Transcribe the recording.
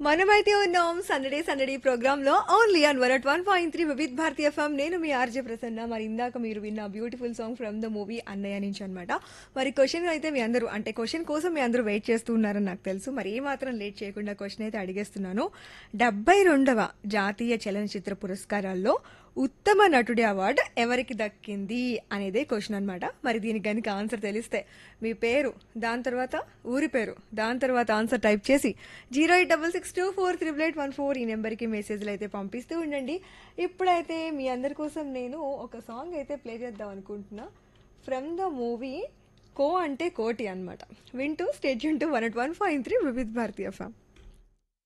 మనమైతే ఉన్నాం సందడే సందడి ప్రోగ్రామ్ లో only on one at one point three Vividh Bharati FM నేను మీ ఆర్జే ప్రసన్న మరి ఇందాక మీరు విన్న beautiful song from the movie Annayya నుంచి అనమాట మరి క్వశ్చన్ అయితే మీ అందరూ అంటే క్వశ్చన్ కోసం మీ అందరూ వెయిట్ చేస్తూ ఉన్నారని నాకు తెలుసు మరి ఏ మాత్రం లేట్ చేయకుండా క్వశ్చన్ అయితే అడిగేస్తున్నాను డెబ్బై రెండవ జాతీయ చలనచిత్ర పురస్కారాల్లో ఉత్తమ నటుడి అవార్డు ఎవరికి దక్కింది అనేదే క్వశ్చన్ అనమాట మరి దీనికి కనుక ఆన్సర్ తెలిస్తే మీ పేరు దాని తర్వాత ఊరి పేరు దాని తర్వాత ఆన్సర్ టైప్ చేసి zero eight double six two four triple eight one four ఈ నెంబర్కి మెసేజ్లు అయితే పంపిస్తూ ఉండండి ఇప్పుడైతే మీ అందరి కోసం నేను ఒక సాంగ్ అయితే ప్లే చేద్దాం అనుకుంటున్నా ఫ్రమ్ ద మూవీ కో అంటే కోటి అనమాట వింటూ state to one at one five three Vividh Bharati ఫ్యామ్